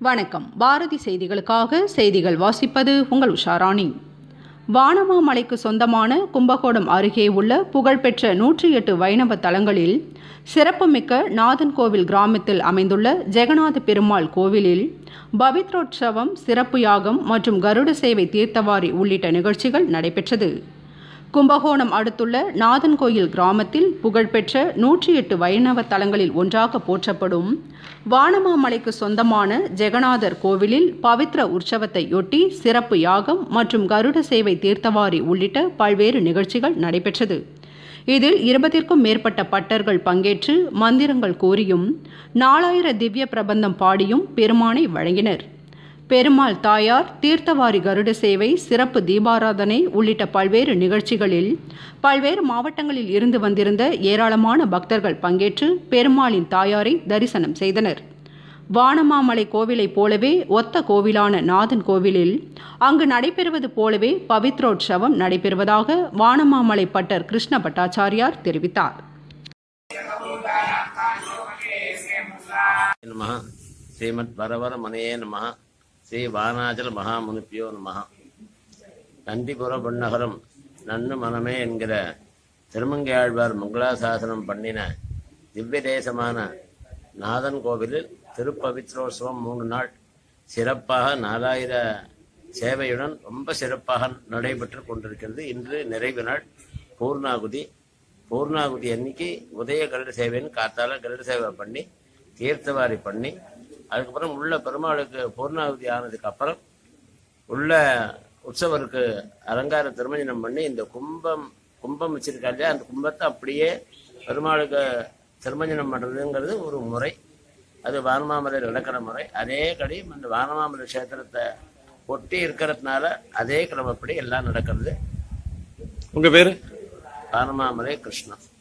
வணக்கம் பாரதி செய்திகளுக்காக செய்திகள் வாசிப்பது உங்கள் உஷாராணி வானமாமலைக்கு சொந்தமான கும்பகோணம் அருகே உள்ள புகழ்பெற்ற நூற்றி எட்டு வைணவ தலங்களில் சிறப்புமிக்க நாதன்கோவில் கிராமத்தில் அமைந்துள்ள ஜெகநாத பெருமாள் கோவிலில் பவித்ரோற்சவம் சிறப்பு யாகம் மற்றும் கருட சேவை தீர்த்தவாரி உள்ளிட்ட நிகழ்ச்சிகள் நடைபெற்றது கும்பகோணம் அடுத்துள்ள நாதன்கோயில் கிராமத்தில் புகழ்பெற்ற நூற்றி எட்டு வைணவ தலங்களில் ஒன்றாக போற்றப்படும் வானமாமலைக்கு சொந்தமான ஜெகநாதர் கோவிலில் பவித்ர உற்சவத்தையொட்டி சிறப்பு யாகம் மற்றும் கருட சேவை தீர்த்தவாரி உள்ளிட்ட பல்வேறு நிகழ்ச்சிகள் நடைபெற்றது இதில் இருபதிற்கும் மேற்பட்ட பட்டர்கள் பங்கேற்று மந்திரங்கள் கூறியும் நாலாயிர திவ்ய பிரபந்தம் பாடியும் பெருமானை வழங்கினர் பெருமாள் தாயார் தீர்த்தவாரி கருட சேவை சிறப்பு தீபாராதனை உள்ளிட்ட பல்வேறு நிகழ்ச்சிகளில் பல்வேறு மாவட்டங்களில் இருந்து வந்திருந்த ஏராளமான பக்தர்கள் பங்கேற்று பெருமாளின் தாயாரை தரிசனம் செய்தனர் வானமாமலை கோவிலைப் போலவே ஒத்த கோவிலான நாதன் கோவிலில் அங்கு நடைபெறுவது போலவே பவித்ரோற்சவம் நடைபெறுவதாக வானமாமலை பட்டர் கிருஷ்ண பட்டாச்சாரியார் தெரிவித்தார் நம ஸ்ரீமத் வரவர மனையே நம ஸ்ரீ வானாச்சல மகாமுனிப்பியோ நம நந்திபுர பொன்னகரம் நன்னு மனமே என்கிற திருமங்கையாழ்வார் மங்களாசாசனம் பண்ணின திவ்ய தேசமான நாதன் கோவிலில் திருப்பவித்ரோத்சவம் மூணு நாள் சிறப்பாக நாலாயிர சேவையுடன் ரொம்ப சிறப்பாக நடைபெற்று கொண்டிருக்கிறது இன்று நிறைவு நாள் பூர்ணாகுதி பூர்ணாகுதி அன்னைக்கு உதய கருட சேவைன்னு காத்தால கருட சேவை பண்ணி தீர்த்தவாரி பண்ணி அதுக்கப்புறம் உள்ள பெருமாளுக்கு பூர்ணாகுதி ஆனதுக்கு அப்புறம் உள்ள உற்சவருக்கு அலங்கார திருமஞ்சனம் பண்ணி இந்த கும்பம் கும்பம் வச்சிருக்கா இல்லையா அந்த கும்பத்தை அப்படியே பெருமாளுக்கு திருமஞ்சனம் பண்ணுறதுங்கிறது ஒரு முறை அது வானமாமலையில் நடக்கிற முறை அதே கடி அந்த வானமாமலை கஷேத்திரத்தை ஒட்டி இருக்கிறதுனால அதே கிரமப்படி எல்லாம் நடக்கிறது உங்க பேரு வானமாமலை கிருஷ்ணன்